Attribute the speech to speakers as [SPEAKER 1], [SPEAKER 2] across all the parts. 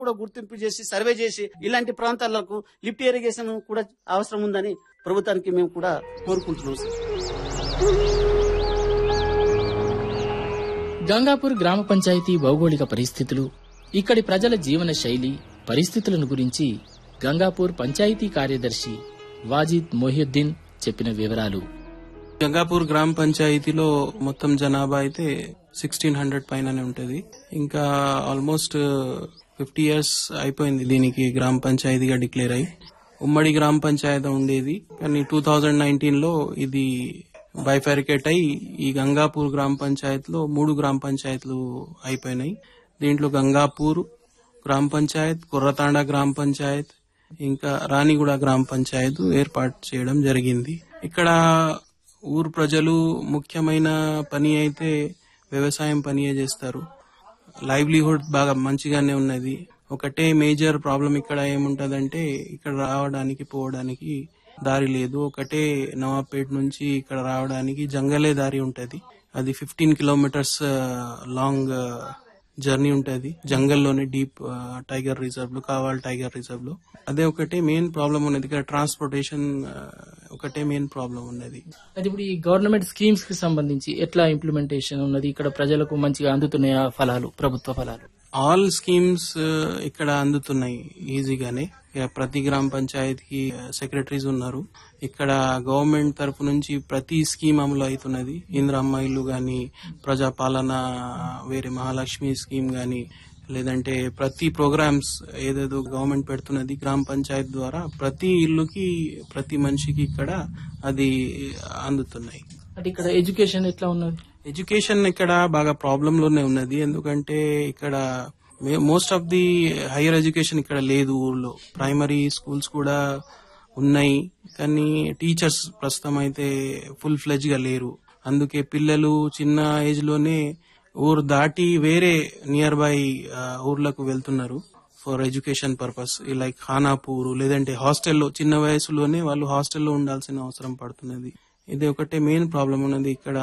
[SPEAKER 1] కూడా గుర్తింపు చేసి సర్వే చేసి ఇలాంటి ప్రాంతాలకు లిఫ్ట్ ఇరిగేషన్ కూడా అవసరం ఉందని ప్రభుత్వానికి మేము కూడా కోరుకుంటున్నాం సార్
[SPEAKER 2] గంగాపూర్ గ్రామ పంచాయతీ భౌగోళిక పరిస్థితులు ఇక్కడి ప్రజల జీవన శైలి పరిస్థితులను గురించి గంగాపూర్ పంచాయతీ కార్యదర్శి వాజిద్ మొహియుద్దీన్ చెప్పిన వివరాలు
[SPEAKER 3] గంగాపూర్ గ్రామ పంచాయతీలో మొత్తం జనాభా అయితే సిక్స్టీన్ హండ్రెడ్ పైననే ఉంటది ఇంకా ఆల్మోస్ట్ ఫిఫ్టీ ఇయర్స్ అయిపోయింది దీనికి గ్రామ పంచాయతీగా డిక్లేర్ అయ్యి ఉమ్మడి గ్రామ పంచాయతీ ఉండేది కానీ టూ థౌజండ్ నైన్టీన్ లో ఇది బైఫారికేట్ అయి ఈ గంగాపూర్ గ్రామ పంచాయతీలో మూడు గ్రామ పంచాయతీలు అయిపోయినాయి దీంట్లో గంగాపూర్ గ్రామ పంచాయత్ కుర్రతాండ గ్రామ పంచాయత్ ఇంకా రాణిగూడ గ్రామ పంచాయత్ ఏర్పాటు చేయడం జరిగింది ఇక్కడ ఊరు ప్రజలు ముఖ్యమైన పని అయితే వ్యవసాయం పనియే చేస్తారు లైవ్లీహుడ్ బాగా మంచిగానే ఉన్నది ఒకటే మేజర్ ప్రాబ్లం ఇక్కడ ఏముంటదంటే ఇక్కడ రావడానికి పోవడానికి దారి లేదు ఒకటే నవాబ్పేట నుంచి ఇక్కడ రావడానికి జంగలే దారి ఉంటది అది ఫిఫ్టీన్ కిలోమీటర్స్ లాంగ్ జర్నీ ఉంటది జంగల్లోనే డీప్ టైగర్ రిజర్వ్ లో కావాల్ టైగర్ రిజర్వ్ లో అదే ఒకటే మెయిన్ ప్రాబ్లం ఉన్నది ఇక్కడ ట్రాన్స్పోర్టేషన్ ఒకటే మెయిన్ ప్రాబ్లం ఉన్నది
[SPEAKER 2] అది ఇప్పుడు ఈ గవర్నమెంట్ స్కీమ్స్ కి సంబంధించి ఎట్లా ఇంప్లిమెంటేషన్ ఉన్నది ఇక్కడ ప్రజలకు మంచిగా అందుతున్నాయా ఫలాలు ప్రభుత్వ ఫలాలు
[SPEAKER 3] ఆల్ స్కీమ్స్ ఇక్కడ అందుతున్నాయి ఈజీగానే ఇక ప్రతి గ్రామ పంచాయతీకి సెక్రటరీస్ ఉన్నారు ఇక్కడ గవర్నమెంట్ తరఫు నుంచి ప్రతి స్కీమ్ అమలు అవుతున్నది ఇంద్రమ్మ ఇల్లు గాని ప్రజాపాలన వేరే మహాలక్ష్మి స్కీమ్ గాని లేదంటే ప్రతి ప్రోగ్రామ్స్ ఏదేదో గవర్నమెంట్ పెడుతున్నది గ్రామ పంచాయతీ ద్వారా ప్రతి ఇల్లుకి ప్రతి మనిషికి ఇక్కడ అది అందుతున్నాయి
[SPEAKER 2] అంటే ఇక్కడ ఎడ్యుకేషన్ ఎట్లా ఉన్నది
[SPEAKER 3] ఎడ్యుకేషన్ ఇక్కడ బాగా ప్రాబ్లం లోనే ఉన్నది ఎందుకంటే ఇక్కడ most of the higher education ఇక్కడ లేదు ఊర్లో ప్రైమరీ స్కూల్స్ కూడా ఉన్నాయి కానీ టీచర్స్ ప్రస్తుతం అయితే ఫుల్ ఫ్లెజ్ గా లేరు అందుకే పిల్లలు చిన్న ఏజ్ లోనే ఊరు దాటి వేరే నియర్ బై ఊర్లకు వెళ్తున్నారు for education purpose like Khanapur లేదంటే హాస్టల్లో చిన్న వయసులోనే వాళ్ళు హాస్టల్లో ఉండాల్సిన అవసరం పడుతున్నది ఇది ఒకటే మెయిన్ ప్రాబ్లం ఉన్నది ఇక్కడ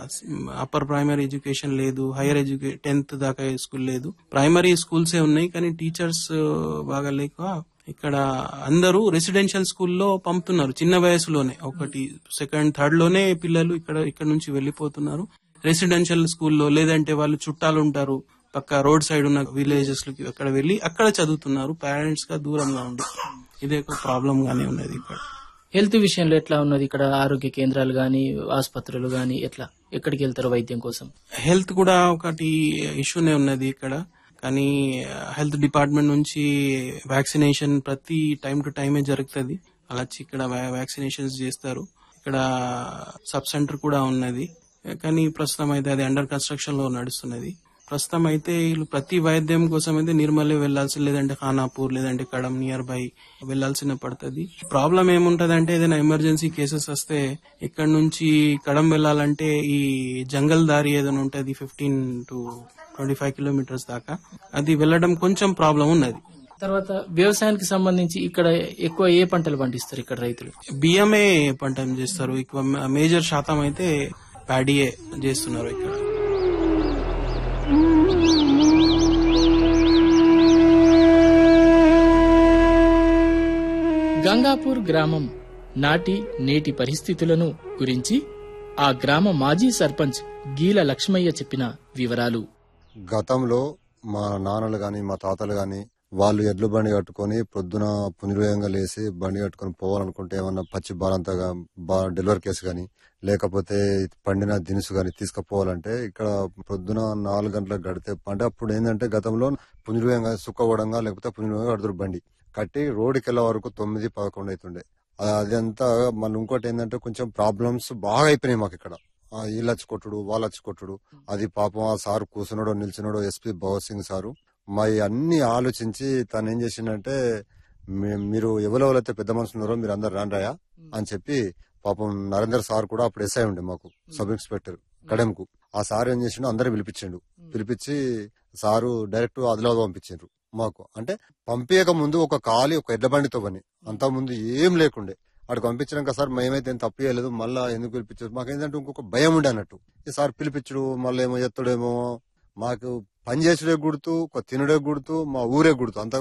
[SPEAKER 3] అప్పర్ ప్రైమరీ ఎడ్యుకేషన్ లేదు హైయర్ ఎడ్యుకేషన్ టెన్త్ దాకా స్కూల్ లేదు ప్రైమరీ స్కూల్సే ఉన్నాయి కానీ టీచర్స్ బాగా లేక ఇక్కడ అందరూ రెసిడెన్షియల్ స్కూల్లో పంపుతున్నారు చిన్న వయసులోనే ఒకటి సెకండ్ థర్డ్ లోనే పిల్లలు ఇక్కడ ఇక్కడ నుంచి వెళ్లిపోతున్నారు రెసిడెన్షియల్ స్కూల్లో లేదంటే వాళ్ళు చుట్టాలు ఉంటారు పక్క రోడ్ సైడ్ ఉన్న విలేజెస్ లకి అక్కడ వెళ్లి అక్కడ చదువుతున్నారు పేరెంట్స్ గా దూరంగా ఉండి ఇదే ఒక ప్రాబ్లం గానే ఉన్నది ఇక్కడ
[SPEAKER 2] హెల్త్ విషయంలో ఎట్లా ఉన్నది ఇక్కడ ఆరోగ్య కేంద్రాలు గాని ఆసుపత్రులు గాని ఎట్లా ఎక్కడికి వెళ్తారు వైద్యం కోసం
[SPEAKER 3] హెల్త్ కూడా ఒకటి ఇష్యూనే ఉన్నది ఇక్కడ కానీ హెల్త్ డిపార్ట్మెంట్ నుంచి వ్యాక్సినేషన్ ప్రతి టైం టు టైమే జరుగుతుంది అలా వచ్చి ఇక్కడ వ్యాక్సినేషన్స్ చేస్తారు ఇక్కడ సబ్ సెంటర్ కూడా ఉన్నది కానీ ప్రస్తుతం అయితే అది అండర్ కన్స్ట్రక్షన్ లో నడుస్తున్నది ప్రస్తుతం అయితే వీళ్ళు ప్రతి వైద్యం కోసం అయితే నిర్మలే వెళ్లాల్సి లేదంటే ఖానాపూర్ లేదంటే కడం నియర్ బై వెళ్లాల్సిన పడుతుంది ప్రాబ్లం ఏముంటది అంటే ఏదైనా ఎమర్జెన్సీ కేసెస్ వస్తే ఇక్కడ నుంచి కడం వెళ్లాలంటే ఈ జంగల్ దారి ఏదైనా ఉంటది fifteen to twenty five kilometres దాకా అది వెళ్ళడం కొంచెం ప్రాబ్లం ఉన్నది
[SPEAKER 2] తర్వాత వ్యవసాయానికి సంబంధించి ఇక్కడ ఎక్కువ ఏ పంటలు పండిస్తారు ఇక్కడ రైతులు
[SPEAKER 3] బియ్యమే పంట చేస్తారు ఎక్కువ మేజర్ శాతం అయితే ప్యాడీయే చేస్తున్నారు ఇక్కడ
[SPEAKER 2] గంగాపూర్ గ్రామం నాటి నేటి పరిస్థితులను గురించి ఆ గ్రామ మాజీ సర్పంచ్ గీల లక్ష్మయ్య చెప్పిన వివరాలు
[SPEAKER 4] గతంలో మా నాన్నలు గాని మా తాతలు గాని వాళ్ళు ఎడ్ల బండి కట్టుకొని పొద్దున పునిరుయంగా లేసి బండి కట్టుకొని పోవాలనుకుంటే ఏమన్నా పచ్చి బాలంతగా బా డెలివరీ కేసు గాని లేకపోతే పండిన దినుసు గాని తీసుకుపోవాలంటే ఇక్కడ పొద్దున నాలుగు గంటలకు గడితే అంటే అప్పుడు ఏంటంటే గతంలో పునిరుయంగా సుక్కవడంగా లేకపోతే పునిరుయంగా కడుతురు బండి కట్టి రోడ్డుకి వెళ్ళే వరకు తొమ్మిది పదకొండు అవుతుండే అదంతా మళ్ళీ ఇంకోటి ఏంటంటే కొంచెం ప్రాబ్లమ్స్ బాగా అయిపోయినాయి మాకు ఇక్కడ వీళ్ళచ్చి కొట్టుడు వాళ్ళచ్చి కొట్టుడు అది పాపం ఆ సారు కూర్చున్నాడో నిల్చున్నాడో ఎస్పీ భగత్ సింగ్ సారు మా అన్ని ఆలోచించి తను ఏం చేసిండంటే మీరు ఎవరెవరైతే పెద్ద మనుషులు ఉన్నారో మీరు అందరు రాండ్రాయా అని చెప్పి పాపం నరేందర్ సార్ కూడా అప్పుడు ఎస్ఐ ఉండే మాకు సబ్ ఇన్స్పెక్టర్ కడెంకు ఆ సార్ ఏం చేసిండు అందరు పిలిపించిండు పిలిపించి సారు డైరెక్ట్ ఆదిలాబాద్ పంపించిండ్రు మాకు అంటే పంపించక ముందు ఒక కాలి ఒక ఎడ్ల బండితో పని అంత ముందు ఏం లేకుండే అక్కడికి పంపించినాక సార్ మేమైతే ఏం తప్పు చేయలేదు మళ్ళా ఎందుకు పిలిపించారు మాకేంటంటే ఇంకొక భయం ఉండే అన్నట్టు ఈ సార్ పిలిపించడు మళ్ళీ ఏమో ఎత్తడేమో మాకు పని చేసుడే గుర్తు ఒక తినుడే గుర్తు మా ఊరే గుర్తు అంత